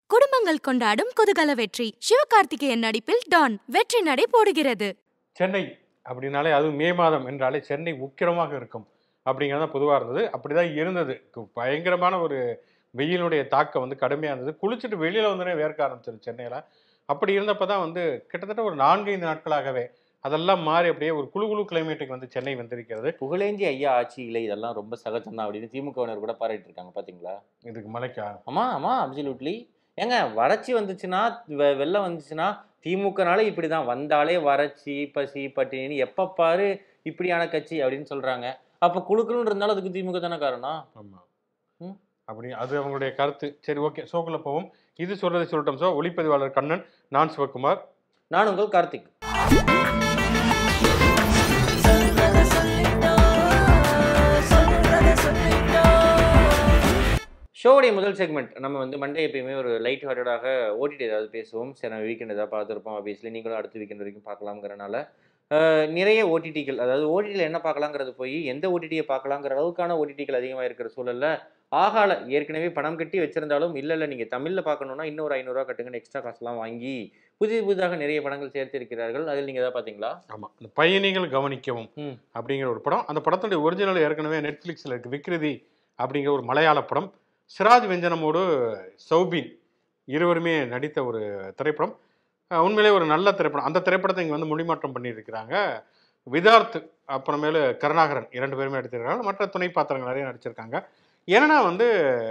குடும்பங்கள் கொண்டாடும் குதூகல வெற்றி சிவகார்த்திகேயன் நடிப்பில் டான் வெற்றி நடை போடுகிறது சென்னை அப்படின்னாலே அதுவும் மே மாதம் என்றாலே சென்னை உக்கிரமாக இருக்கும் அப்படிங்கிறது தான் பொதுவாக இருந்தது அப்படி தான் இருந்தது கு- பயங்கரமான ஒரு வெயிலுடைய தாக்கம் வந்து கடுமையாக இருந்தது குளிச்சுட்டு வெளியில் வந்தோடனே வேர்க்க ஆரம்பிச்சிருச்சு சென்னையில் அப்படி இருந்தப்போ தான் வந்து கிட்டத்தட்ட ஒரு நான்கைந்து நாட்களாகவே அதெல்லாம் மாறி அப்படியே ஒரு குளு குளு கிளைமேட்டுக்கு வந்து சென்னை வந்திருக்கிறது புகழேந்தி ஐயா ஆட்சியில இதெல்லாம் ரொம்ப சகஜம் தான் அப்படின்னு திமுகவினர் கூட பாராட்டி இருக்காங்க பாத்தீங்களா இதுக்கு மலைக்கா ஆமா ஆமா அப்சல்யூட்லி ஏங்க வறட்சி வந்துச்சுன்னா வெ- வெள்ளம் வந்துச்சுன்னா திமுகனால இப்படிதான் வந்தாலே வறட்சி பசி பட்டினி எப்ப பாரு இப்படியான கட்சி அப்படின்னு சொல்றாங்க அப்ப குழுக்கள் இருந்தாலும் அதுக்கு திமுக தானே காரணம் ஆமாம் ம். அப்படி அது அவங்களுடைய கருத்து சரி ஓகே ஷோக்குள்ள போவோம் இது சொல்றதை சொல்லட்டும் சோ ஒளிப்பதிவாளர் கண்ணன் நான் சிவகுமார் நான் உங்கள் கார்த்திக் ஷோவுடைய முதல் செக்மெண்ட் நம்ம வந்து மண்டே எப்பயுமே ஒரு லைட் ஹார்ட்டடாக ஓடிடி ஏதாவது பேசுவோம் சரி நம்ம வீக்கெண்ட் ஏதாவது பார்த்துருப்போம் ஆப்வியஸ்லி நீங்களும் அடுத்த வீக்கெண்ட் வரைக்கும் பார்க்கலாங்கிறனால அஹ், நிறைய ஓடிடிகள் அதாவது ஓடிடியில் என்ன பார்க்கலாங்கிறது போய் எந்த ஓடிடியை பார்க்கலாங்கிற அளவுக்கான ஓடிடிகள் அதிகமாக இருக்கிற சூழல்ல ஆகால ஏற்கனவே பணம் கட்டி வச்சிருந்தாலும் இல்லை இல்லை நீங்கள் தமிழில் பார்க்கணுன்னா இன்னொரு ஐநூறுரூவா கட்டுங்கன்னு எக்ஸ்ட்ரா காசுலாம் வாங்கி புதிய புதிதாக நிறைய படங்கள் சேர்த்திருக்கிறார்கள் அதில் நீங்கள் எதாவது பார்த்தீங்களா ஆமா இந்த பயணிகள் கவனிக்கவும் ம். அப்படிங்கிற ஒரு படம் அந்த படத்துடைய ஒரிஜினல் ஏற்கனவே நெட்ஃப்ளிக்ஸில் இருக்கு விக்ருதி அப்படிங்கிற ஒரு மலையாள படம் சிராஜ் வெஞ்சனமோடு சௌபின் இருவருமே நடித்த ஒரு திரைப்படம் அஹ் உண்மையிலே ஒரு நல்ல திரைப்படம் அந்த திரைப்படத்தை இங்கே வந்து மொழிமாற்றம் பண்ணியிருக்கிறாங்க விதார்த் அப்புறமேலு கருணாகரன் இரண்டு பேருமே நடித்திருக்காங்க மற்ற துணை பாத்திரங்கள் நிறைய நடிச்சிருக்காங்க ஏன்னா வந்து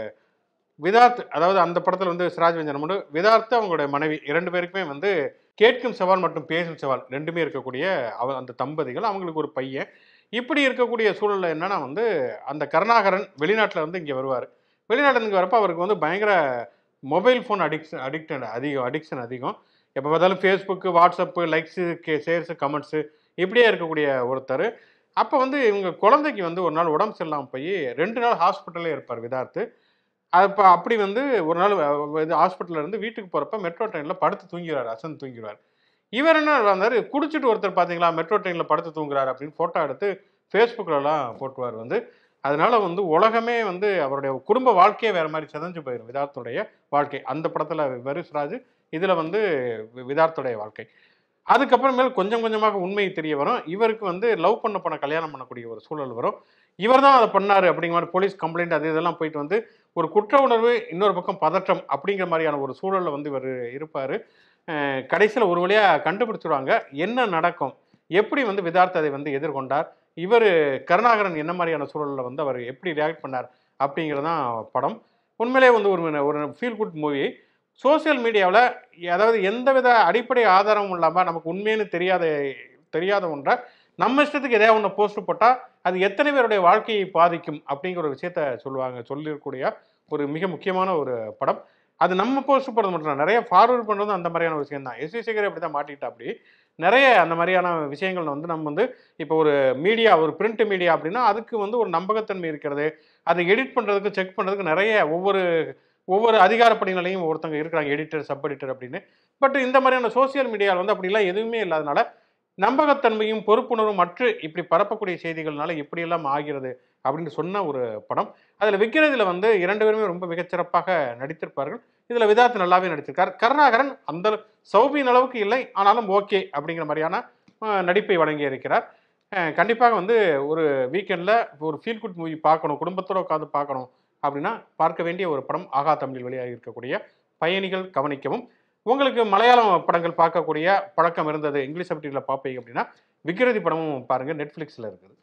விதார்த் அதாவது அந்த படத்தில் வந்து சிராஜ் வெஞ்சனமோடு விதார்த் அவங்களுடைய மனைவி இரண்டு பேருக்குமே வந்து கேட்கும் சவால் மற்றும் பேசும் சவால் ரெண்டுமே இருக்கக்கூடிய அவ அந்த தம்பதிகள் அவங்களுக்கு ஒரு பையன் இப்படி இருக்கக்கூடிய சூழல்ல என்னன்னா வந்து அந்த கருணாகரன் வெளிநாட்டில் வந்து இங்கே வருவார் வெளிநாட்டுல இங்கே வரப்போ அவருக்கு வந்து பயங்கர மொபைல் ஃபோன் அடிக்ஷன் அடிக்டன் அதிகம் அடிக்ஷன் அதிகம் எப்போ பார்த்தாலும் ஃபேஸ்புக்கு வாட்ஸ்அப்பு லைக்ஸு கே ஷேர்ஸு கமெண்ட்ஸு இப்படியே இருக்கக்கூடிய ஒருத்தர் அப்போ வந்து இவங்க குழந்தைக்கு வந்து ஒரு நாள் உடம்பு சரியில்லாமல் போய் ரெண்டு நாள் ஹாஸ்பிட்டலே இருப்பார் விதார்த்து அப்போ அப்படி வந்து ஒரு நாள் வ- இது ஹாஸ்பிட்டல்ல இருந்து வீட்டுக்கு போகிறப்ப மெட்ரோ ட்ரெயினில் படுத்து தூங்கிடுவார் அசன் தூங்கிடுவார் இவர் என்ன வந்தார் குடிச்சிட்டு ஒருத்தர் பார்த்தீங்களா மெட்ரோ ட்ரெயினில் படுத்து தூங்குறாரு அப்படின்னு ஃபோட்டோ எடுத்து ஃபேஸ்புக்கிலலாம் போட்டுவார் வந்து அதனால வந்து உலகமே வந்து அவருடைய குடும்ப வாழ்க்கையே வேற மாதிரி சிதஞ்சு போயிடும் விதார்த்துடைய வாழ்க்கை அந்த படத்தில் வருஷ்ராஜ் இதில் வந்து வி- விதார்த்துடைய வாழ்க்கை அதுக்கப்புறமேல் கொஞ்சம் கொஞ்சமாக உண்மை தெரிய வரும் இவருக்கு வந்து லவ் பண்ண பொண்ணை கல்யாணம் பண்ணக்கூடிய ஒரு சூழல் வரும் இவர் தான் அதை பண்ணாரு அப்படிங்கிற மாதிரி போலீஸ் கம்ப்ளைண்ட் அது இதெல்லாம் போயிட்டு வந்து ஒரு குற்ற உணர்வு இன்னொரு பக்கம் பதற்றம் அப்படிங்கிற மாதிரியான ஒரு சூழலில் வந்து இவர் இருப்பார் கடைசியில் ஒரு வழியாக கண்டுபிடிச்சிடுவாங்க என்ன நடக்கும் எப்படி வந்து விதார்த் அதை வந்து எதிர்கொண்டார் இவர் கருணாகரன் என்ன மாதிரியான சூழலில் வந்து அவர் எப்படி ரியாக்ட் பண்ணார் அப்படிங்கிறது தான் படம் உண்மையிலே வந்து ஒரு ஒரு ஃபீல் குட் மூவி சோஷியல் மீடியாவில் அதாவது எந்தவித அடிப்படை ஆதாரமும் இல்லாமல் நமக்கு உண்மைன்னு தெரியாத தெரியாத ஒன்றை நம்ம இஷ்டத்துக்கு எதையா ஒன்று போஸ்ட் போட்டால் அது எத்தனை பேருடைய வாழ்க்கையை பாதிக்கும் அப்படிங்கிற ஒரு விஷயத்த சொல்லுவாங்க சொல்லியிருக்கூடிய ஒரு மிக முக்கியமான ஒரு படம் அது நம்ம போஸ்ட் போடுறது மட்டும் இல்லை நிறைய ஃபார்வர்ட் பண்ணுறதும் அந்த மாதிரியான விஷயம் தான் எஸ் சேகர் அப்படி தான் மாட்டிக்கிட்டா அப்படி நிறைய அந்த மாதிரியான விஷயங்கள் வந்து நம்ம வந்து இப்போ ஒரு மீடியா ஒரு பிரிண்ட் மீடியா அப்படின்னா அதுக்கு வந்து ஒரு நம்பகத்தன்மை இருக்கிறது அதை எடிட் பண்ணுறதுக்கு செக் பண்ணுறதுக்கு நிறைய ஒவ்வொரு ஒவ்வொரு அதிகாரப்படிநிலையும் ஒருத்தங்க இருக்கிறாங்க எடிட்டர் சப் எடிட்டர் அப்படின்னு பட் இந்த மாதிரியான சோஷியல் மீடியாவில் வந்து அப்படிலாம் எதுவுமே இல்லாதனால நம்பகத்தன்மையும் பொறுப்புணர்வும் மற்ற இப்படி பரப்பக்கூடிய செய்திகள்னால இப்படியெல்லாம் ஆகிறது அப்படின்னு சொன்ன ஒரு படம் அதில் விற்கிறதுல வந்து இரண்டு பேருமே ரொம்ப மிகச்சிறப்பாக நடித்திருப்பார்கள் இதில் விதார்த் நல்லாவே நடித்திருக்கார் கருணாகரன் அந்த சௌபியின் அளவுக்கு இல்லை ஆனாலும் ஓகே அப்படிங்கிற மாதிரியான அஹ், நடிப்பை வழங்கி இருக்கிறார் அஹ், கண்டிப்பாக வந்து ஒரு வீக்கெண்டில் ஒரு ஃபீல் குட் மூவி பார்க்கணும் குடும்பத்தோடு உட்காந்து பார்க்கணும் அப்படின்னா பார்க்க வேண்டிய ஒரு படம் ஆகா தமிழில் வெளியாகி இருக்கக்கூடிய பயணிகள் கவனிக்கவும் உங்களுக்கு மலையாளம் படங்கள் பார்க்கக்கூடிய பழக்கம் இருந்தது இங்கிலீஷ் சப்டியில் பார்ப்பீங்க அப்படின்னா விக்ரதி படமும் பாருங்கள் நெட்ஃப்ளிக்ஸில் இருக்குது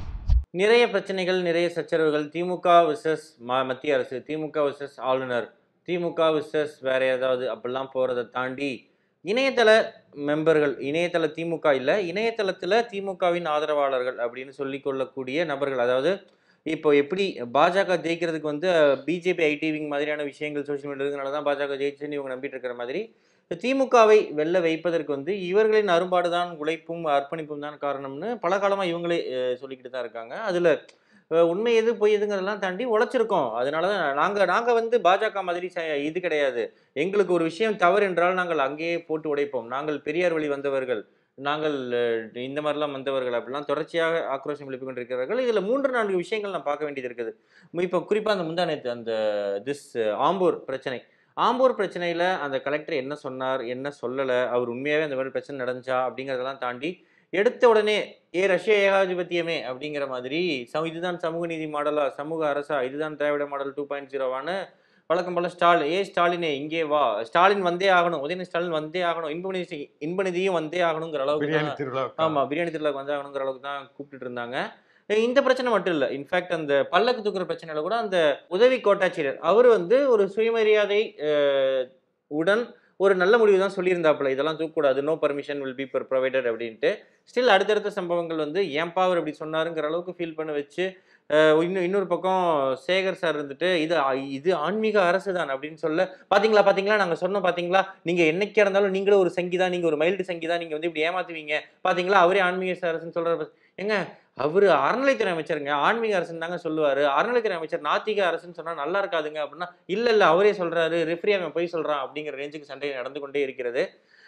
நிறைய பிரச்சனைகள் நிறைய சச்சரவுகள் திமுக விசஸ் மத்திய அரசு திமுக விசஸ் ஆளுநர் திமுக விசஸ் வேற ஏதாவது அப்படிலாம் போகிறத தாண்டி இணையதள மெம்பர்கள் இணையதள திமுக இல்லை இணையதளத்தில் திமுகவின் ஆதரவாளர்கள் அப்படின்னு சொல்லிக்கொள்ளக்கூடிய நபர்கள் அதாவது இப்போ எப்படி பாஜக ஜெயிக்கிறதுக்கு வந்து பிஜேபி ஐடிவிங் மாதிரியான விஷயங்கள் சோஷியல் மீடியா இருக்கிறனால தான் பாஜக ஜெயிச்சுன்னு இவங்க நம்பிட்டு இருக்கிற மாதிரி திமுகவை வெல்ல வைப்பதற்கு வந்து இவர்களின் அரும்பாடு தான் உழைப்பும் அர்ப்பணிப்பும் தான் காரணம்னு பல காலமாக இவங்களே அஹ், சொல்லிக்கிட்டு தான் இருக்காங்க அதில் உண்மை எது பொய் எதுங்கிறதெல்லாம் தாண்டி உழைச்சிருக்கோம் அதனால தான் நாங்கள் நாங்கள் வந்து பாஜக மாதிரி ச- இது கிடையாது எங்களுக்கு ஒரு விஷயம் தவறு என்றால் நாங்கள் அங்கேயே போட்டு உடைப்போம் நாங்கள் பெரியார் வழி வந்தவர்கள் நாங்கள் அஹ், இந்த மாதிரிலாம் வந்தவர்கள் அப்படிலாம் தொடர்ச்சியாக ஆக்ரோஷம் எழுப்பி கொண்டிருக்கிறார்கள் இதில் மூன்று நான்கு விஷயங்கள் நான் பார்க்க வேண்டியது இருக்குது இப்போ குறிப்பாக அந்த முந்தா நேத்து அந்த திஸ் ஆம்பூர் பிரச்சனை ஆம்பூர் பிரச்சனையில் அந்த கலெக்டர் என்ன சொன்னார் என்ன சொல்லலை அவர் உண்மையாகவே அந்த மாதிரி பிரச்சனை நடந்துச்சா அப்படிங்கிறதெல்லாம் தாண்டி எடுத்த உடனே ஏ ரஷ்ய ஏகாதிபத்தியமே அப்படிங்கிற மாதிரி சம இதுதான் சமூக நீதி மாடலா சமூக அரசா இதுதான் திராவிட மாடல் டூ பாயிண்ட் ஜீரோவான்னு வழக்கம் போல ஸ்டாலின் ஏ ஸ்டாலினே இங்கே வா ஸ்டாலின் வந்தே ஆகணும் உதயநிதி ஸ்டாலின் வந்தே ஆகணும் இன்பநிதி இன்பநிதியும் வந்தே ஆகணுங்கிற அளவுக்கு பிரியாணி தான் திருவிழா ஆமா பிரியாணி திருவிழாக்கு வந்தாகணுங்கிற அளவுக்கு தான் கூப்பிட்டுட்டு இருந்தாங்க அஹ் இந்த பிரச்சனை மட்டும் இல்லை இன்ஃபேக்ட் அந்த பல்லக்கு தூக்குற பிரச்சனையில கூட அந்த உதவி கோட்டாட்சியர் அவர் வந்து ஒரு சுயமரியாதை அஹ், உடன் ஒரு நல்ல முடிவு தான் சொல்லியிருந்தாப்புல இதெல்லாம் தூக்கக்கூடாது no permission will be provided அப்படின்ட்டு ஸ்டில் அடுத்தடுத்த சம்பவங்கள் வந்து ஏன்பா அவர் இப்படி சொன்னாருங்கிற அளவுக்கு ஃபீல் பண்ண வச்சு அஹ், இன்னும் இன்னொரு பக்கம் சேகர் சார் இருந்துட்டு இது ஆ- இது ஆன்மீக அரசு தான் அப்படின்னு சொல்ல பாத்தீங்களா பாத்தீங்களா நாங்க சொன்னோம் பாத்தீங்களா நீங்க என்னைக்கா இருந்தாலும் நீங்களும் ஒரு சங்கி தான் நீங்க ஒரு மைல்டு சங்கி தான் நீங்க வந்து இப்படி ஏமாத்துவீங்க பாத்தீங்களா அவரே ஆன்மீக அரசுன்னு சொல்றாரு ஏங்க அவரு அறநிலைத்துறை அமைச்சருங்க ஆன்மீக அரசுன்னு தாங்க சொல்லுவாரு அறநிலைத்துறை அமைச்சர் நாத்திக அரசுன்னு சொன்னா நல்லா இருக்காதுங்க அப்படின்னா இல்ல இல்ல அவரே சொல்றாரு ரெஃப்ரி அவன் போய் சொல்றான் அப்படிங்கிற ரேஞ்சுக்கு சண்டை நடந்து கொண்டே இருக்கிறது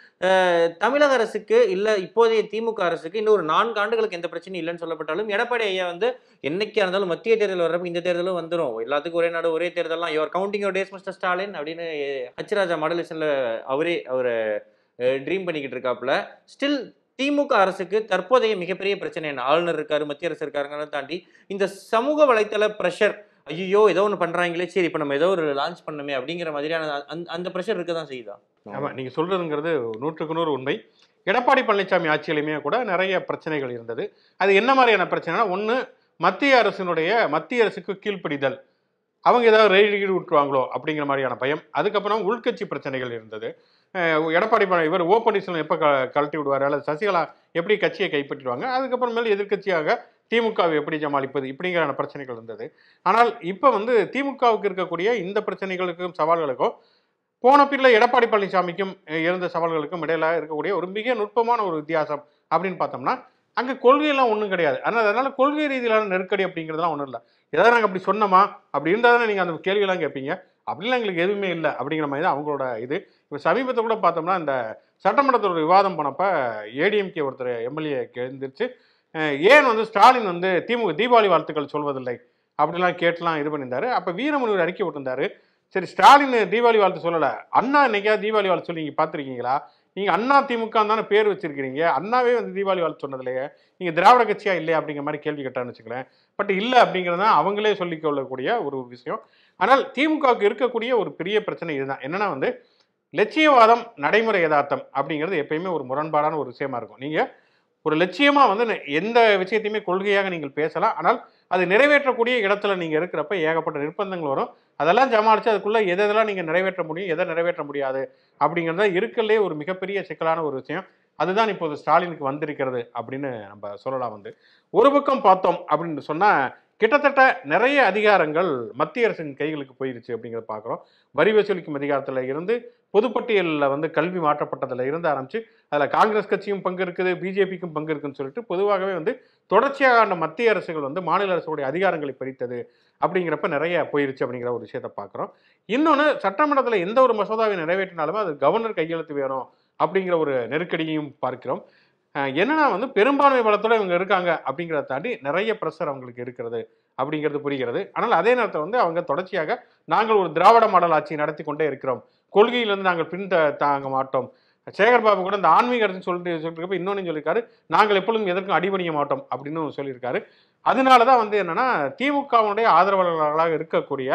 அஹ் தமிழக அரசுக்கு இல்ல இப்போதைய திமுக அரசுக்கு இன்னும் ஒரு நான்கு ஆண்டுகளுக்கு எந்த பிரச்சனையும் இல்லைன்னு சொல்லப்பட்டாலும் எடப்பாடி ஐயா வந்து என்னைக்கா இருந்தாலும் மத்திய தேர்தல் வர்றப்ப இந்த தேர்தலும் வந்துரும் எல்லாத்துக்கும் ஒரே நாடு ஒரே தேர்தல்லாம் your counting days mister Stalin அப்படின்னு ஹச் ராஜா மாடலேஷன்ல அவரே அவரை ட்ரீம் பண்ணிக்கிட்டு இருக்காப்புல ஸ்டில் திமுக அரசுக்கு தற்போதைய மிகப்பெரிய பிரச்சனை என்ன ஆளுநர் இருக்காரு மத்திய அரசு இருக்காருங்கிறத தாண்டி இந்த சமூக வலைத்தள ப்ரெஷர் ஐயோ ஏதோ ஒன்று பண்றாங்களே சரி இப்போ நம்ம ஏதோ ஒரு லான்ச் பண்ணணுமே அப்படிங்கிற மாதிரியான அந்த அந்த ப்ரெஷர் இருக்க தான் செய்யுதா ஆமா நீங்க சொல்றதுங்கிறது நூற்றுக்கு நூறு உண்மை எடப்பாடி பழனிசாமி ஆட்சியிலுமே கூட நிறைய பிரச்சனைகள் இருந்தது அது என்ன மாதிரியான பிரச்சனைனா ஒன்று மத்திய அரசினுடைய மத்திய அரசுக்கு கீழ்ப்படிதல் அவங்க ஏதாவது ரெய்டு விட்டுருவாங்களோ அப்படிங்கிற மாதிரியான பயம் அதுக்கப்புறம் உள்கட்சி பிரச்சனைகள் இருந்தது அஹ் எடப்பாடி பழ- இவர் ஓ பன்னீர்செல்வம் எப்போ க கழட்டி விடுவார் அல்லது சசிகலா எப்படி கட்சியை கைப்பற்றிடுவாங்க அதுக்கப்புறமேல் எதிர்க்கட்சியாக திமுகவை எப்படி சமாளிப்பது இப்படிங்கிற பிரச்சனைகள் இருந்தது ஆனால் இப்போ வந்து திமுகவுக்கு இருக்கக்கூடிய இந்த பிரச்சனைகளுக்கும் சவால்களுக்கும் போன பிரிவில் எடப்பாடி பழனிசாமிக்கும் அஹ், இருந்த சவால்களுக்கும் இடையில இருக்கக்கூடிய ஒரு மிக நுட்பமான ஒரு வித்தியாசம் அப்படின்னு பார்த்தோம்னா அங்கே கொள்கையெல்லாம் ஒன்றும் கிடையாது ஆனால் அதனால கொள்கை ரீதியிலான நெருக்கடி அப்படிங்கிறதுலாம் ஒன்றும் இல்லை ஏதாவது நாங்கள் அப்படி சொன்னோமா அப்படி இருந்தால் தானே நீங்கள் அந்த கேள்வியெல்லாம் கேட்பீங்க அப்படிலாம் எங்களுக்கு எதுவுமே இல்லை அப்படிங்கிற மாதிரி தான் அவங்களோட இது இப்போ சமீபத்தை கூட பார்த்தோம்னா இந்த சட்டமன்றத்தில் ஒரு விவாதம் பண்ணப்ப ஏடிஎம்கே ஒருத்தர் எம்எல்ஏ எழுந்திருச்சு அஹ், ஏன் வந்து ஸ்டாலின் வந்து திமுக தீபாவளி வாழ்த்துக்கள் சொல்வதில்லை அப்படிலாம் கேட்டுலாம் இது பண்ணியிருந்தாரு அப்போ வீரமணி ஒரு அறிக்கை விட்டிருந்தாரு சரி ஸ்டாலின் தீபாவளி வாழ்த்து சொல்லலை அண்ணா என்னைக்காவது தீபாவளி வாழ்த்து சொல்லி நீங்கள் பார்த்துருக்கீங்களா நீங்கள் அண்ணா திமுக தானே பேர் வச்சிருக்கிறீங்க அண்ணாவே வந்து தீபாவளி வாழ்த்து சொன்னதில்லையே நீங்கள் திராவிட கட்சியா இல்லையா அப்படிங்கிற மாதிரி கேள்வி கேட்டான்னு வச்சுக்கிறேன் பட் இல்லை அப்படிங்கிறது தான் அவங்களே சொல்லிக் கொள்ளக்கூடிய ஒரு விஷயம் ஆனால் திமுகவுக்கு இருக்கக்கூடிய ஒரு பெரிய பிரச்சனை இதுதான் என்னன்னா வந்து லட்சியவாதம் நடைமுறை யதார்த்தம் அப்படிங்கிறது எப்பயுமே ஒரு முரண்பாடான ஒரு விஷயமா இருக்கும் நீங்கள் ஒரு லட்சியமாக வந்து நெ- எந்த விஷயத்தையுமே கொள்கையாக நீங்கள் பேசலாம் ஆனால் அது நிறைவேற்றக்கூடிய இடத்துல நீங்கள் இருக்கிறப்ப ஏகப்பட்ட நிர்பந்தங்கள் வரும் அதெல்லாம் சமாளித்து அதுக்குள்ளே எதை எதெல்லாம் நீங்கள் நிறைவேற்ற முடியும் எதை நிறைவேற்ற முடியாது அப்படிங்கிறது இருக்கலே ஒரு மிகப்பெரிய சிக்கலான ஒரு விஷயம் அதுதான் இப்போது ஸ்டாலினுக்கு வந்திருக்கிறது அப்படின்னு நம்ம சொல்லலாம் வந்து ஒரு பக்கம் பார்த்தோம் அப்படின்னு சொன்னால் கிட்டத்தட்ட நிறைய அதிகாரங்கள் மத்திய அரசின் கைகளுக்கு போயிருச்சு அப்படிங்கிறத பார்க்குறோம் வரி வசூலிக்கும் அதிகாரத்தில் இருந்து பொதுப்பட்டியலில் வந்து கல்வி மாற்றப்பட்டதில் இருந்து ஆரம்பிச்சு அதில் காங்கிரஸ் கட்சியும் பங்கு இருக்குது பிஜேபிக்கும் பங்கு இருக்குன்னு சொல்லிட்டு பொதுவாகவே வந்து தொடர்ச்சியாக அந்த மத்திய அரசுகள் வந்து மாநில அரசுடைய அதிகாரங்களை பறித்தது அப்படிங்கிறப்ப நிறைய போயிருச்சு அப்படிங்கிற ஒரு விஷயத்தை பார்க்குறோம் இன்னொன்று சட்டமன்றத்தில் எந்த ஒரு மசோதாவை நிறைவேற்றினாலுமே அது கவர்னர் கையெழுத்து வேணும் அப்படிங்கிற ஒரு நெருக்கடியையும் பார்க்கிறோம் அஹ் என்னன்னா வந்து பெரும்பான்மை பலத்தோட இவங்க இருக்காங்க அப்படிங்கிறத தாண்டி நிறைய ப்ரெஷர் அவங்களுக்கு இருக்கிறது அப்படிங்கிறது புரிகிறது ஆனால் அதே நேரத்தில் வந்து அவங்க தொடர்ச்சியாக நாங்கள் ஒரு திராவிட மாடல் ஆட்சி நடத்தி கொண்டே இருக்கிறோம் கொள்கையிலிருந்து நாங்கள் பின் த- தாங்க மாட்டோம் சேகர் பாபு கூட இந்த ஆன்மீக அரசு சொல்லிட்டு சொல்லியிருக்கப்ப இன்னொன்று சொல்லியிருக்காரு நாங்கள் எப்பொழுதும் எதற்கும் அடிபணிய மாட்டோம் அப்படின்னு சொல்லியிருக்காரு அதனால தான் வந்து என்னன்னா திமுகவுடைய ஆதரவாளர்களாக இருக்கக்கூடிய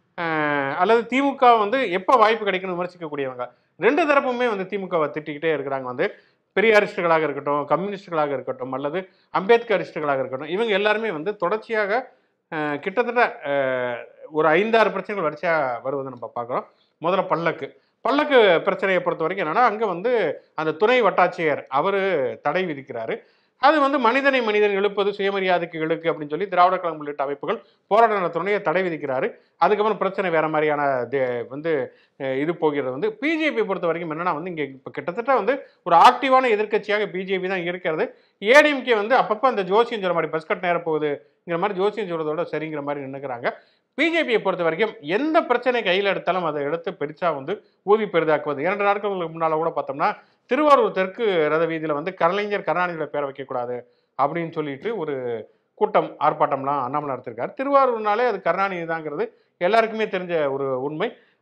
அஹ், அல்லது திமுக வந்து எப்போ வாய்ப்பு கிடைக்குன்னு விமர்சிக்கக்கூடியவங்க ரெண்டு தரப்புமே வந்து திமுகவை திட்டிக்கிட்டே இருக்கிறாங்க வந்து பெரியாரிஸ்டுகளாக இருக்கட்டும் கம்யூனிஸ்டுகளாக இருக்கட்டும் அல்லது அம்பேத்கரிஸ்டுகளாக இருக்கட்டும் இவங்க எல்லாருமே வந்து தொடர்ச்சியாக அஹ், கிட்டத்தட்ட அஹ், ஒரு ஐந்தாறு பிரச்சனைகள் வரிசையாக வருவதை நம்ம பார்க்குறோம் முதல்ல பல்லக்கு பல்லக்கு பிரச்சனையை பொறுத்த வரைக்கும் என்னன்னா அங்கே வந்து அந்த துணை வட்டாட்சியர் அவர் தடை விதிக்கிறாரு அது வந்து மனிதனை மனிதன் எழுப்பது சுயமரியாதைக்கு இழுக்கு அப்படின்னு சொல்லி திராவிட கழகம் உள்ளிட்ட அமைப்புகள் போராட்டம் நடத்தணுன்னே தடை விதிக்கிறாரு அதுக்கப்புறம் பிரச்சனை வேற மாதிரியான தே- வந்து அஹ், இது போகிறது வந்து பிஜேபி பொறுத்த வரைக்கும் என்னன்னா வந்து இங்கே இப்போ கிட்டத்தட்ட வந்து ஒரு ஆக்டிவான எதிர்க்கட்சியாக பிஜேபி தான் இருக்கிறது ஏடிஎம்கே வந்து அப்பப்போ அந்த ஜோசியம் சொல்ற மாதிரி பஸ் கட் நேர போகுதுங்கிற மாதிரி ஜோசியம் சொல்றதோட சரிங்கிற மாதிரி நினைக்கிறாங்க பிஜேபியை பொறுத்த வரைக்கும் எந்த பிரச்சனை கையில் எடுத்தாலும் அதை எடுத்து பெருசா வந்து ஊதி பெரிதாக்குவது இரண்டு நாட்களுக்கு முன்னால் கூட பார்த்தோம்னா திருவாரூர் தெற்கு ரத வீதியில் வந்து கலைஞர் கருணாநிதியோட பேரை வைக்கக்கூடாது அப்படின்னு சொல்லிட்டு ஒரு கூட்டம் ஆர்ப்பாட்டம்லாம் அண்ணாமலை நடத்திருக்காரு திருவாரூர்னாலே அது கருணாநிதி தாங்கிறது எல்லாருக்குமே தெரிஞ்ச ஒரு உண்மை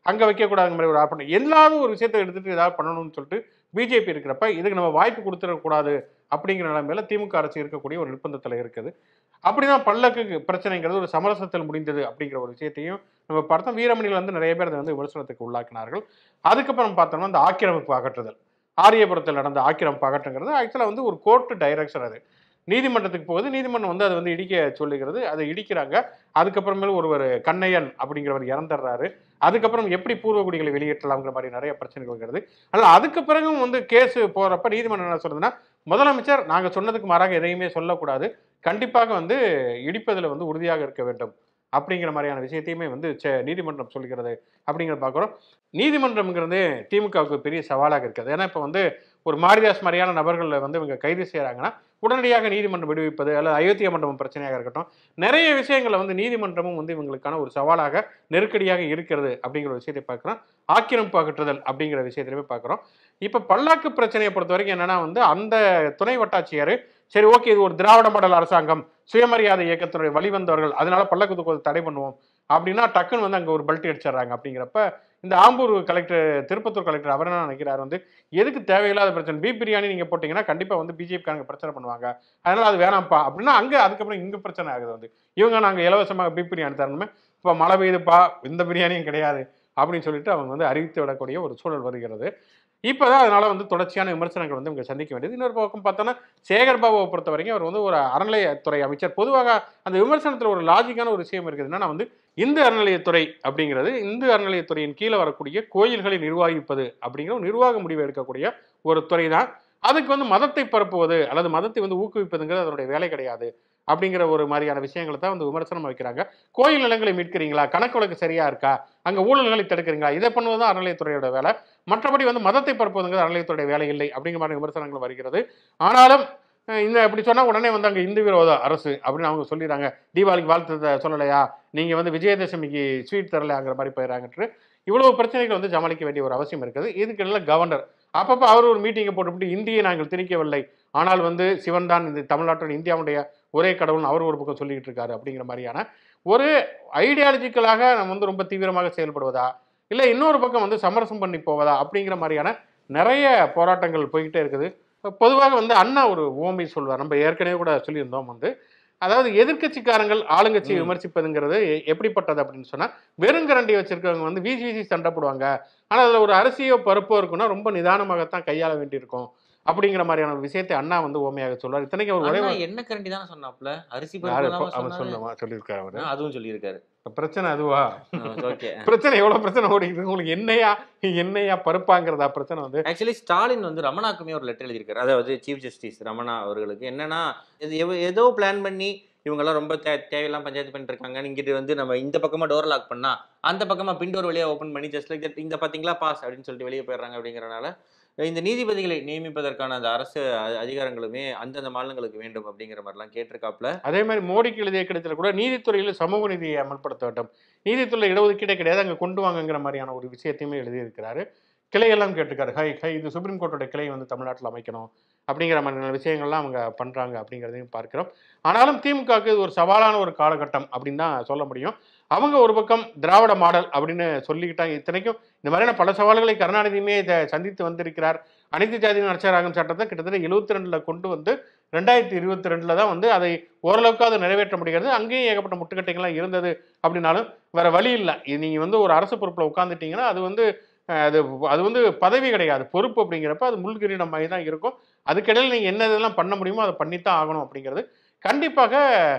அங்கே வைக்கக்கூடாதுங்கிற மாதிரி ஒரு ஆர்ப்பாட்டம் எல்லாரும் ஒரு விஷயத்தை எடுத்துட்டு ஏதாவது பண்ணணும்னு சொல்லிட்டு பிஜேபி இருக்கிறப்ப இதுக்கு நம்ம வாய்ப்பு கொடுத்துடக்கூடாது அப்படிங்கிற நிலைமையில திமுக அரசு இருக்கக்கூடிய ஒரு நிர்பந்தத்தில் இருக்குது அப்படிதான் பல்லக்கு பிரச்சனைங்கிறது ஒரு சமரசத்தில் முடிந்தது அப்படிங்கிற ஒரு விஷயத்தையும் நம்ம பார்த்தோம் வீரமணியில் வந்து நிறைய பேர் அதை வந்து விமர்சனத்துக்கு உள்ளாக்கினார்கள் அதுக்கப்புறம் பார்த்தோம்னா அந்த ஆக்கிரமிப்பு அகற்றுதல் ஆரியபுரத்தில் நடந்த ஆக்கிரமிப்பு அகற்றுங்கிறது ஆக்சுவலாக வந்து ஒரு கோர்ட்டு டைரக்ஷன் அது நீதிமன்றத்துக்கு போகுது நீதிமன்றம் வந்து அதை வந்து இடிக்க சொல்லுகிறது அதை இடிக்கிறாங்க அதுக்கப்புறமேல் ஒருவர் கண்ணையன் அப்படிங்கிறவர் இறந்துடுறாரு அதுக்கப்புறம் எப்படி பூர்வகுடிகளை வெளியேற்றலாம்ங்கிற மாதிரி நிறைய பிரச்சனைகள் வருகிறது ஆனால் அதுக்கு பிறகும் வந்து கேஸ் போகிறப்ப நீதிமன்றம் என்ன சொல்றதுன்னா முதலமைச்சர் நாங்கள் சொன்னதுக்கு மாறாக எதையுமே சொல்லக்கூடாது கண்டிப்பாக வந்து இடிப்பதில் வந்து உறுதியாக இருக்க வேண்டும் அப்படிங்கிற மாதிரியான விஷயத்தையுமே வந்து செ- நீதிமன்றம் சொல்கிறது அப்படிங்கிறத பார்க்குறோம் நீதிமன்றம்ங்கிறது திமுகவுக்கு பெரிய சவாலாக இருக்குது ஏன்னா இப்போ வந்து ஒரு மாரிதாஸ் மாதிரியான நபர்களை வந்து இவங்க கைது செய்கிறாங்கன்னா உடனடியாக நீதிமன்றம் விடுவிப்பது அல்லது அயோத்தியா மண்டபம் பிரச்சனையாக இருக்கட்டும் நிறைய விஷயங்களை வந்து நீதிமன்றமும் வந்து இவங்களுக்கான ஒரு சவாலாக நெருக்கடியாக இருக்கிறது அப்படிங்கிற ஒரு விஷயத்தை பார்க்குறோம் ஆக்கிரமிப்பு அகற்றுதல் அப்படிங்கிற விஷயத்திலுமே பார்க்குறோம் இப்போ பல்லாக்கு பிரச்சனையை பொறுத்த வரைக்கும் என்னன்னா வந்து அந்த துணை வட்டாட்சியர் சரி ஓகே இது ஒரு திராவிட மாடல் அரசாங்கம் சுயமரியாதை இயக்கத்தினுடைய வழிவந்தவர்கள் அதனால பல்லக்கு தூக்குவதை தடை பண்ணுவோம் அப்படின்னா டக்குன்னு வந்து அங்கே ஒரு பல்ட்டி அடிச்சிடுறாங்க அப்படிங்கிறப்ப இந்த ஆம்பூர் கலெக்டர் திருப்பத்தூர் கலெக்டர் அவர் என்ன நினைக்கிறார் வந்து எதுக்கு தேவையில்லாத பிரச்சனை பீப் பிரியாணி நீங்கள் போட்டிங்கன்னா கண்டிப்பாக வந்து பிஜேபிக்காரங்க பிரச்சனை பண்ணுவாங்க அதனால அது வேணாம்ப்பா அப்படின்னா அங்கே அதுக்கப்புறம் இங்கே பிரச்சனை ஆகுது வந்து இவங்க நாங்கள் இலவசமாக பீப் பிரியாணி தரணுமே இப்போ மழை பெய்யுதுப்பா இந்த பிரியாணியும் கிடையாது அப்படின்னு சொல்லிட்டு அவங்க வந்து அறிவித்து விடக்கூடிய ஒரு சூழல் வருகிறது இப்போதான் அதனால வந்து தொடர்ச்சியான விமர்சனங்கள் வந்து இவங்க சந்திக்க வேண்டியது இன்னொரு பக்கம் பார்த்தோன்னா சேகர் பாபுவை பொறுத்த வரைக்கும் அவர் வந்து ஒரு அறநிலையத்துறை அமைச்சர் பொதுவாக அந்த விமர்சனத்தில் ஒரு லாஜிக்கான ஒரு விஷயம் இருக்குது என்னன்னா வந்து இந்து அறநிலையத்துறை அப்படிங்கிறது இந்து அறநிலையத்துறையின் கீழே வரக்கூடிய கோயில்களை நிர்வகிப்பது அப்படிங்கிற ஒரு நிர்வாக முடிவை எடுக்கக்கூடிய ஒரு துறை தான் அதுக்கு வந்து மதத்தை பரப்புவது அல்லது மதத்தை வந்து ஊக்குவிப்பதுங்கிறது அதனுடைய வேலை கிடையாது அப்படிங்கிற ஒரு மாதிரியான விஷயங்களை தான் வந்து விமர்சனம் வைக்கிறாங்க கோயில் நிலங்களை மீட்கிறீங்களா கணக்கு வழக்கு சரியா இருக்கா அங்க ஊழல்களை தடுக்கிறீங்களா இதை பண்ணுவது தான் அறநிலையத்துறையோட வேலை மற்றபடி வந்து மதத்தை பரப்புவதுங்கிறது அறநிலையத்துறைய வேலை இல்லை அப்படிங்கிற மாதிரி விமர்சனங்கள் வருகிறது ஆனாலும் அஹ் இந்த இப்படி சொன்னா உடனே வந்து அங்க இந்து விரோத அரசு அப்படின்னு அவங்க சொல்லிடுறாங்க தீபாவளிக்கு வாழ்த்து த- சொல்லலையா நீங்க வந்து விஜயதசமிக்கு ஸ்வீட் தரலையாங்கிற மாதிரி போயிடறாங்கட்டு இவ்வளவு பிரச்சனைகள் வந்து சமாளிக்க வேண்டிய ஒரு அவசியம் இருக்குது இதுக்கெல்லாம் கவர்னர் அப்பப்போ அவர் ஒரு மீட்டிங்கை போட்டுவிட்டு இந்தியை நாங்கள் திணிக்கவில்லை ஆனால் வந்து சிவன் தான் இந்த தமிழ்நாட்டின் இந்தியாவுடைய ஒரே கடவுள்னு அவர் ஒரு பக்கம் சொல்லிக்கிட்டு இருக்காரு அப்படிங்கிற மாதிரியான ஒரு ஐடியாலஜிக்கலாக நம்ம வந்து ரொம்ப தீவிரமாக செயல்படுவதா இல்லை இன்னொரு பக்கம் வந்து சமரசம் பண்ணி போவதா அப்படிங்கிற மாதிரியான நிறைய போராட்டங்கள் போய்கிட்டே இருக்குது பொதுவாக வந்து அண்ணா ஒரு ஓமை சொல்வார் நம்ம ஏற்கனவே கூட சொல்லியிருந்தோம் வந்து அதாவது எதிர்க்கட்சிக்காரங்கள் ஆளுங்கட்சியை ம். விமர்சிப்பதுங்கிறது எ- எப்படிப்பட்டது அப்படின்னு சொன்னா வெறுங்கரண்டி வச்சிருக்கவங்க வந்து வீசி வீசி சண்டை போடுவாங்க ஆனா அதுல ஒரு அரிசியோ பருப்போ இருக்குன்னா ரொம்ப நிதானமாகத்தான் கையாள வேண்டியிருக்கும் அப்படிங்கிற மாதிரியான ஒரு விஷயத்தை அண்ணா வந்து ஓமையாக சொல்வார் இத்தனைக்கு அவர் ஒரே அண்ணா ஒரு- என்ன கரண்டி தானே சொன்னாப்ல அரிசி யாரு பருப்பு இப்போ இல்லாம அவர் சொன்னாரு. சொல்லுவா சொல்லியிருக்காரு அவரு ஆ, அதுவும் சொல்லியிருக்காரு பிரச்சனை அதுவா ஓகே பிரச்சனை எவ்வளவு பிரச்சனை ஓடிக்குது உங்களுக்கு என்னையா என்னையா பருப்பாங்கிறதா பிரச்சனை வந்து ஆக்சுவலி ஸ்டாலின் வந்து ரமணாக்குமே ஒரு லெட்டர் எழுதியிருக்காரு அதாவது சீஃப் ஜஸ்டிஸ் ரமணா அவர்களுக்கு என்னன்னா இது எவ- ஏதோ பிளான் பண்ணி இவங்கெல்லாம் ரொம்ப தே தேவையெல்லாம் பஞ்சாயத்து பண்ணிட்டு இருக்காங்க இங்கிட்டு வந்து நம்ம இந்த பக்கமா டோர் லாக் பண்ணா அந்த பக்கமா பின் டோர் வழியா ஓப்பன் பண்ணி ஜஸ்ட் லைக் தட் இந்த பாத்தீங்களா பாஸ் அப்படின்னு சொல்லிட்டு வெளியே போயிடுறாங்க அப்படிங்கறனால இந்த நீதிபதிகளை நியமிப்பதற்கான அந்த அரசு அ- அதிகாரங்களுமே அந்தந்த மாநிலங்களுக்கு வேண்டும் அப்படிங்கிற மாதிரிலாம் கேட்டிருக்காப்ல அதே மாதிரி மோடிக்கு எழுதிய கடிதத்தில் கூட நீதித்துறையில் சமூக நீதியை அமல்படுத்த வேண்டும் நீதித்துறையில் இடஒதுக்கீடே கிடையாது அங்கே கொண்டு வாங்கங்கிற மாதிரியான ஒரு விஷயத்தையுமே எழுதியிருக்கிறாரு கிளையெல்லாம் கேட்டிருக்காரு ஹை ஹை இது சுப்ரீம் கோர்ட்டோட கிளை வந்து தமிழ்நாட்டில் அமைக்கணும் அப்படிங்கிற மாதிரியான விஷயங்கள்லாம் அவங்க பண்ணுறாங்க அப்படிங்கிறதையும் பார்க்கிறோம் ஆனாலும் திமுகவுக்கு இது ஒரு சவாலான ஒரு காலகட்டம் அப்படின்னு தான் சொல்ல முடியும் அவங்க ஒரு பக்கம் திராவிட மாடல் அப்படின்னு சொல்லிக்கிட்டாங்க இத்தனைக்கும் இந்த மாதிரியான பல சவால்களை கருணாநிதியுமே இதை சந்தித்து வந்திருக்கிறார் அனைத்து ஜாதியின் அர்ச்சராகும் சட்டத்தை கிட்டத்தட்ட எழுபத்தி ரெண்டில் கொண்டு வந்து ரெண்டாயிரத்தி இருபத்தி ரெண்டில் தான் வந்து அதை ஓரளவுக்கு அதை நிறைவேற்ற முடிகிறது அங்கேயும் ஏகப்பட்ட முட்டுக்கட்டைகள்லாம் இருந்தது அப்படின்னாலும் வேற வழி இல்லை இது நீங்கள் வந்து ஒரு அரசு பொறுப்பில் உட்காந்துட்டீங்கன்னா அது வந்து அஹ், அது அது வந்து பதவி கிடையாது பொறுப்பு அப்படிங்கிறப்ப அது முள்கிரீடம் மாதிரி தான் இருக்கும் அதுக்கிடையில் நீங்கள் என்ன இதெல்லாம் பண்ண முடியுமோ அதை பண்ணித்தான் ஆகணும் அப்படிங்கிறது கண்டிப்பாக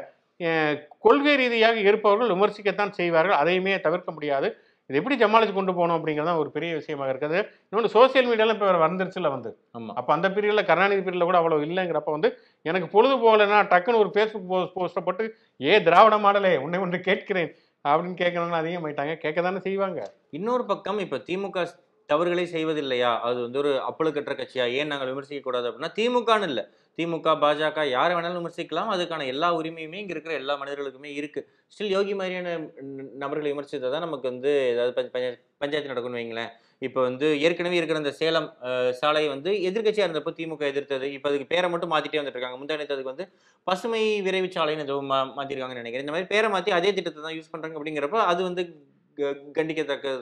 அஹ், கொள்கை ரீதியாக இருப்பவர்கள் விமர்சிக்கத்தான் செய்வார்கள் அதையுமே தவிர்க்க முடியாது இது எப்படி ஜமாளிச்சு கொண்டு போகணும் அப்படிங்கிறது தான் ஒரு பெரிய விஷயமாக இருக்குது இன்னொன்று சோசியல் மீடியாவில் இப்போ வந்துருச்சுல வந்து ஆமா அப்போ அந்த பீரியடில் கருணாநிதி பீரியடில் கூட அவ்வளோ இல்லைங்கிறப்ப வந்து எனக்கு பொழுது போகலைன்னா டக்குன்னு ஒரு ஃபேஸ்புக் போஸ்ட் போஸ்ட்டை போட்டு ஏ திராவிட மாடலே உன்னை ஒன்று கேட்கிறேன் அப்படின்னு கேட்கணும்னு அதிகமாயிட்டாங்க கேட்க தானே செய்வாங்க இன்னொரு பக்கம் இப்ப திமுக தவறுகளை செய்வதில்லையா அது வந்து ஒரு அப்பழுக்கற்ற கட்சியா ஏன் நாங்கள் விமர்சிக்க கூடாது அப்படின்னா திமுகன்னு இல்ல திமுக பாஜக யாரை வேணாலும் விமர்சிக்கலாம் அதுக்கான எல்லா உரிமையுமே இங்க இருக்கிற எல்லா மனிதர்களுக்குமே இருக்கு ஸ்டில் யோகி மாதிரியான ந- நபர்களை விமர்சித்தா தான் நமக்கு வந்து ஏதாவது பஞ்ச- பஞ்ச- பஞ்சாயத்து நடக்கும்னு வைங்களேன் இப்போ வந்து ஏற்கனவே இருக்கிற அந்த சேலம் அஹ், சாலை வந்து எதிர்க்கட்சியா இருந்தப்போ திமுக எதிர்த்தது இப்போ அதுக்கு பேரை மட்டும் மாத்திட்டே வந்துட்டு இருக்காங்க முந்தானத்து அதுக்கு வந்து பசுமை விரைவு சாலைன்னு ஏதோ மா மாத்திருக்காங்கன்னு நினைக்கிறேன் இந்த மாதிரி பேரை மாத்தி அதே திட்டத்தை தான் யூஸ் பண்றாங்க அப்படிங்கிறப்ப அது வந்து க- கண்டிக்கத்தக்கது தான்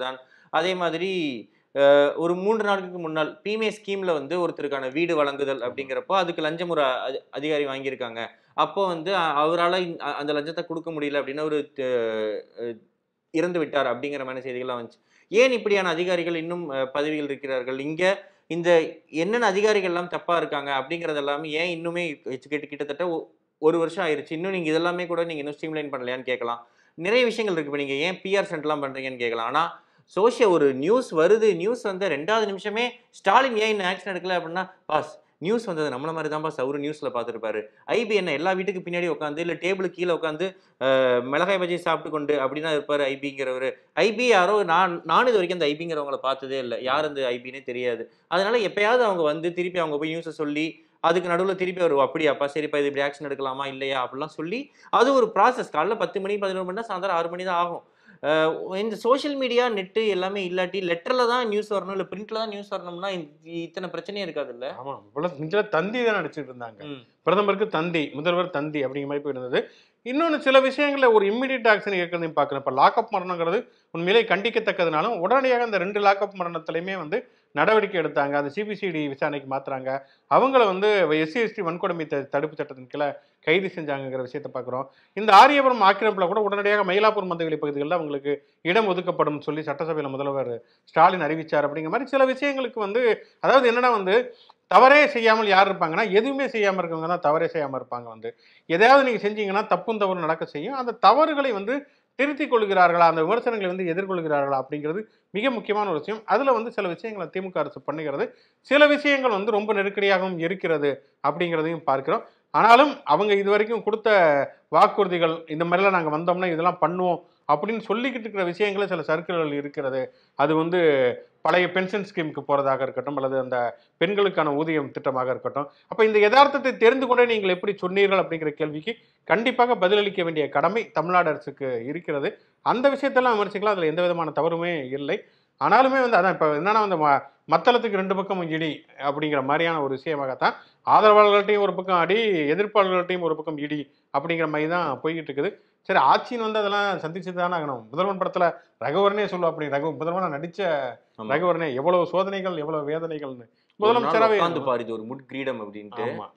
அதே மாதிரி அஹ், ஒரு மூன்று நாட்களுக்கு முன்னால் பிமே ஸ்கீம்ல வந்து ஒருத்தருக்கான வீடு வழங்குதல் அப்படிங்கிறப்போ அதுக்கு லஞ்சம் ஒரு அ- அதிகாரி வாங்கியிருக்காங்க அப்போ வந்து அவரால் அந்த லஞ்சத்தை கொடுக்க முடியல அப்படின்னு ஒரு அஹ், அஹ், இறந்து விட்டார் அப்படிங்கிற மாதிரி செய்திகள்லாம் வந்துச்சு ஏன் இப்படியான அதிகாரிகள் இன்னும் அஹ், பதவியில் இருக்கிறார்கள் இங்க இந்த என்னென்ன அதிகாரிகள் எல்லாம் தப்பா இருக்காங்க அப்படிங்கறது எல்லாமே ஏன் இன்னுமே கிட்ட- கிட்ட- கிட்டத்தட்ட ஒ- ஒரு வருஷம் ஆயிருச்சு இன்னும் நீங்க இதெல்லாமே கூட நீங்க இன்னும் ஸ்ட்ரீம்லைன் பண்ணலையான்னு கேட்கலாம் நிறைய விஷயங்கள் இருக்கு இப்போ நீங்க ஏன் பிஆர் சென்ட்லாம் பண்றீங்கன்னு கேட்கலாம் ஆனா சோஷியல் ஒரு நியூஸ் வருது நியூஸ் வந்து ரெண்டாவது நிமிஷமே ஸ்டாலின் ஏன் இன்னும் ஆக்ஷன் எடுக்கல அப்படின்னா பாஸ் நியூஸ் வந்தது நம்மள மாதிரி தான் பாஸ் அவரு நியூஸ்ல பார்த்துருப்பாரு ஐபி என்ன எல்லா வீட்டுக்கு பின்னாடி உட்காந்து இல்ல டேபிளுக்கு கீழே உட்காந்து மிளகாய் பஜ்ஜி சாப்பிட்டு கொண்டு அப்படின்னா இருப்பாரு ஐபிங்கிறவர் ஐபி யாரோ நான் நானும் இது வரைக்கும் அந்த ஐபிங்கிறவங்கள பார்த்ததே இல்லை யார் அந்த ஐபின்னே தெரியாது அதனால எப்பயாவது அவங்க வந்து திருப்பி அவங்க போய் நியூஸை சொல்லி அதுக்கு நடுவில் திருப்பி வருவோம் அப்படியாப்பா சரிப்பா இது இப்படி ஆக்ஷன் எடுக்கலாமா இல்லையா அப்படிலாம் சொல்லி அது ஒரு ப்ராசஸ் காலைல பத்து மணி பதினோரு மணி தான் சாயந்தரம் ஆறு மணி தான் ஆகும் அஹ் இந்த சோஷியல் மீடியா நெட்டு எல்லாமே இல்லாட்டி லெட்டரில் தான் நியூஸ் வரணும் இல்லை பிரிண்ட்ல தான் நியூஸ் வரணும்னா இந்த- இத்தனை பிரச்சனையே இருக்காது இல்ல ஆமா இவ்வளவு இதில் தந்தி தான் நடிச்சிட்டு இருந்தாங்க பிரதமருக்கு தந்தி முதல்வர் தந்தி அப்படிங்கிற மாதிரி போயிருந்தது இன்னொன்று சில விஷயங்களில் ஒரு இம்மிடியட் ஆக்ஷன் இருக்கிறதையும் பார்க்கணும் இப்போ லாக்அப் மரணங்கிறது உண்மையிலே கண்டிக்கத்தக்கதுனாலும் உடனடியாக அந்த ரெண்டு லாக்அப் மரணத்திலையுமே வந்து நடவடிக்கை எடுத்தாங்க அது சிபிசிடி விசாரணைக்கு மாத்துறாங்க அவங்கள வந்து எஸ்சி எஸ்டி வன்கொடுமை த- தடுப்பு சட்டத்தின் கீழே கைது செஞ்சாங்கங்கிற விஷயத்தை பார்க்குறோம் இந்த ஆரியபுரம் ஆக்கிரமிப்பில் கூட உடனடியாக மயிலாப்பூர் மந்தவெளி பகுதிகளில் அவங்களுக்கு இடம் ஒதுக்கப்படும் சொல்லி சட்டசபையில் முதல்வர் ஸ்டாலின் அறிவிச்சார் அப்படிங்கிற மாதிரி சில விஷயங்களுக்கு வந்து அதாவது என்னன்னா வந்து தவறே செய்யாமல் யார் இருப்பாங்கன்னா எதுவுமே செய்யாமல் இருக்கவங்க தான் தவறே செய்யாமல் இருப்பாங்க வந்து எதையாவது நீங்கள் செஞ்சீங்கன்னா தப்பும் தவறு நடக்க செய்யும் அந்த தவறுகளை வந்து திருத்திக் கொள்கிறார்களா அந்த விமர்சனங்களை வந்து எதிர்கொள்கிறார்களா அப்படிங்கிறது மிக முக்கியமான ஒரு விஷயம் அதில் வந்து சில விஷயங்களை திமுக அரசு பண்ணுகிறது சில விஷயங்கள் வந்து ரொம்ப நெருக்கடியாகவும் இருக்கிறது அப்படிங்கிறதையும் பார்க்கிறோம் ஆனாலும் அவங்க இது வரைக்கும் கொடுத்த வாக்குறுதிகள் இந்த மாதிரிலாம் நாங்கள் வந்தோம்னா இதெல்லாம் பண்ணுவோம் அப்படின்னு சொல்லிக்கிட்டு இருக்கிற விஷயங்கள சில சர்க்கிள்கள் இருக்கிறது அது வந்து பழைய பென்ஷன் ஸ்கீமுக்கு போகிறதாக இருக்கட்டும் அல்லது அந்த பெண்களுக்கான ஊதியம் திட்டமாக இருக்கட்டும் அப்போ இந்த யதார்த்தத்தை தெரிந்து கொண்டே நீங்கள் எப்படி சொன்னீர்கள் அப்படிங்கிற கேள்விக்கு கண்டிப்பாக பதிலளிக்க வேண்டிய கடமை தமிழ்நாடு அரசுக்கு இருக்கிறது அந்த விஷயத்தெல்லாம் விமர்சிக்கலாம் அதில் எந்த விதமான தவறுமே இல்லை ஆனாலுமே வந்து அதான் இப்போ என்னன்னா வந்து ம- மத்தளத்துக்கு ரெண்டு பக்கமும் இடி அப்படிங்கிற மாதிரியான ஒரு விஷயமாகத்தான் ஆதரவாளர்கள்ட்டையும் ஒரு பக்கம் அடி எதிர்ப்பாளர்கள்ட்டையும் ஒரு பக்கம் இடி அப்படிங்கிற மாதிரி தான் போய்கிட்டு இருக்குது சரி ஆட்சின்னு வந்து அதெல்லாம் சந்திச்சு தானே ஆகணும் முதல்வன் படத்துல ரகுவரனே சொல்லுவா அப்படி ரகு முதல்வனா நடிச்ச ஆமா. ரகுவரனே எவ்வளவு சோதனைகள் எவ்வளவு வேதனைகள்னு ஒரு நாள் முதலமைச்சராகவே உட்காந்து பாரு இது ஒரு முட் கிரீடம் அப்படின்ட்டு ஆமா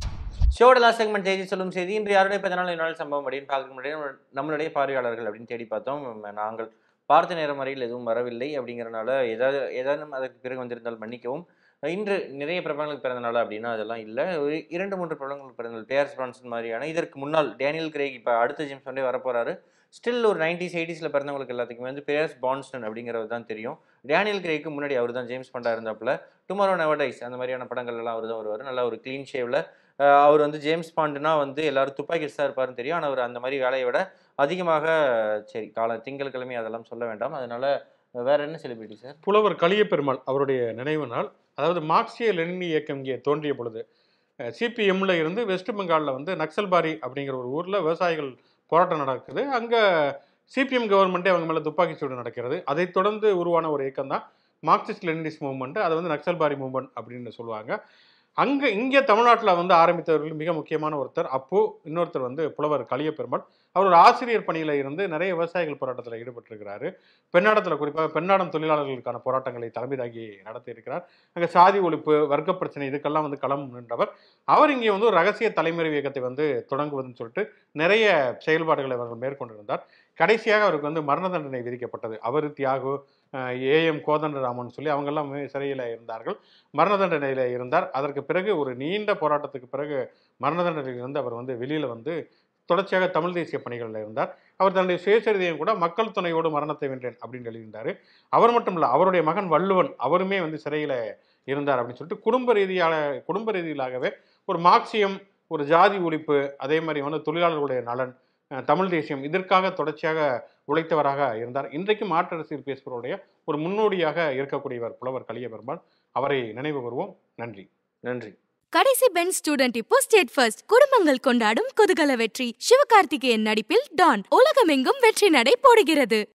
ஷோட லாஸ்ட் செக்மெண்ட் செய்தி சொல்லும் செய்தி இன்று யாருடைய பிறந்தநாள் நாள் சம்பவம் அப்படின்னு பார்க்க முடியாது நம்மளுடைய பார்வையாளர்கள் அப்படின்னு தேடி பார்த்தோம் ம- நாங்கள் பார்த்த நேரம் வரையில் எதுவும் வரவில்லை அப்படிங்கறனால ஏதாவது ஏதாவது அதற்கு பிறகு வந்திருந்தால் மன்னிக்கவும் இன்று நிறைய பிரபலங்களுக்கு பிறந்த நாள் அப்படின்னா அதெல்லாம் இல்லை ஒரு இரண்டு மூன்று பிரபலங்களுக்கு பிறந்த நாள் பேர்ஸ் பிரான்சன் மாதிரியான இதற்கு முன்னால் டேனியல் கிரேக் இப்போ அடுத்த ஜேம்ஸ் ஒன்றே வரப்போறாரு ஸ்டில் ஒரு நைன்டிஸ் எயிட்டிஸில் பிறந்தவங்களுக்கு எல்லாத்துக்குமே வந்து பேர்ஸ் பான்ஸ்டன் அப்படிங்கிறவர் தான் தெரியும் டேனியல் கிரேக்கு முன்னாடி அவர் தான் ஜேம்ஸ் பண்டா இருந்தாப்புல டுமாரோ நெவடைஸ் அந்த மாதிரியான படங்கள் எல்லாம் அவர் தான் வருவார் நல்ல ஒரு க்ளீன் ஷேவில் அவர் வந்து ஜேம்ஸ் பாண்டுனா வந்து எல்லாரும் துப்பாக்கி தான் இருப்பாருன்னு தெரியும் ஆனால் அவர் அந்த மாதிரி வேலையை விட அதிகமாக சரி கால திங்கட்கிழமை அதெல்லாம் சொல்ல வேண்டாம் அதனால வேற என்ன செலிபிரிட்டி சார் புலவர் கலியபெருமாள் அவருடைய நினைவு நாள் அதாவது மார்க்சிய லெனினி இயக்கம் இங்கே தோன்றிய பொழுது சிபிஎம்ல இருந்து வெஸ்ட் பெங்காலில் வந்து நக்சல்பாரி அப்படிங்கிற ஒரு ஊரில் விவசாயிகள் போராட்டம் நடக்குது அங்கே சிபிஎம் கவர்மெண்ட்டே அவங்க மேலே துப்பாக்கி சூடு நடக்கிறது அதைத் தொடர்ந்து உருவான ஒரு இயக்கம் தான் மார்க்சிஸ்ட் லெனினிஸ் மூவ்மெண்ட் அதை வந்து நக்சல்பாரி மூவ்மெண்ட் அப்படின்னு சொல்லுவாங்க அங்கே இங்கே தமிழ்நாட்டில் வந்து ஆரம்பித்தவர்கள் மிக முக்கியமான ஒருத்தர் அப்போ இன்னொருத்தர் வந்து புலவர் கலியபெருமாள் அவர் ஒரு ஆசிரியர் பணியில் இருந்து நிறைய விவசாயிகள் போராட்டத்தில் ஈடுபட்டிருக்கிறாரு பெண்ணாடத்தில் குறிப்பாக பெண்ணாடம் தொழிலாளர்களுக்கான போராட்டங்களை தலைமை தாங்கி நடத்தி இருக்கிறார் அங்கே சாதி ஒழிப்பு வர்க்க பிரச்சனை இதுக்கெல்லாம் வந்து களம் நின்றவர் அவர் இங்கே வந்து ஒரு ரகசிய தலைமுறை இயக்கத்தை வந்து தொடங்குவதுன்னு சொல்லிட்டு நிறைய செயல்பாடுகளை அவர்கள் மேற்கொண்டிருந்தார் கடைசியாக அவருக்கு வந்து மரண தண்டனை விதிக்கப்பட்டது அவர் தியாகு ஏஎம் கோதண்டராமன் சொல்லி அவங்கெல்லாம் சிறையில் இருந்தார்கள் மரண தண்டனையில் இருந்தார் அதற்கு பிறகு ஒரு நீண்ட போராட்டத்துக்கு பிறகு மரண தண்டனையிலிருந்து அவர் வந்து வெளியில் வந்து தொடர்ச்சியாக தமிழ் தேசிய பணிகளில் இருந்தார் அவர் தன்னுடைய சுயசரிதையும் கூட மக்கள் துணையோடு மரணத்தை வென்றேன் அப்படின்னு எழுதியிருந்தார் அவர் மட்டும் இல்லை அவருடைய மகன் வள்ளுவன் அவருமே வந்து சிறையில் இருந்தார் அப்படின்னு சொல்லிட்டு குடும்ப ரீதியாக குடும்ப ரீதியிலாகவே ஒரு மார்க்சியம் ஒரு ஜாதி ஒழிப்பு அதே மாதிரி வந்து தொழிலாளர்களுடைய நலன் அஹ், தமிழ் தேசியம் இதற்காக தொடர்ச்சியாக உழைத்தவராக இருந்தார் இன்றைக்கு மாற்று அரசியல் பேசுபவருடைய ஒரு முன்னோடியாக இருக்கக்கூடியவர் புலவர் கலியபெருமாள் அவரை நினைவு கூறுவோம் நன்றி நன்றி கடைசி பெஞ்ச் ஸ்டூடெண்ட் இப்போ ஸ்டேட் ஃபர்ஸ்ட் குடும்பங்கள் கொண்டாடும் குதூகல வெற்றி சிவகார்த்திகேயன் நடிப்பில் டான் உலகமெங்கும் வெற்றி நடை போடுகிறது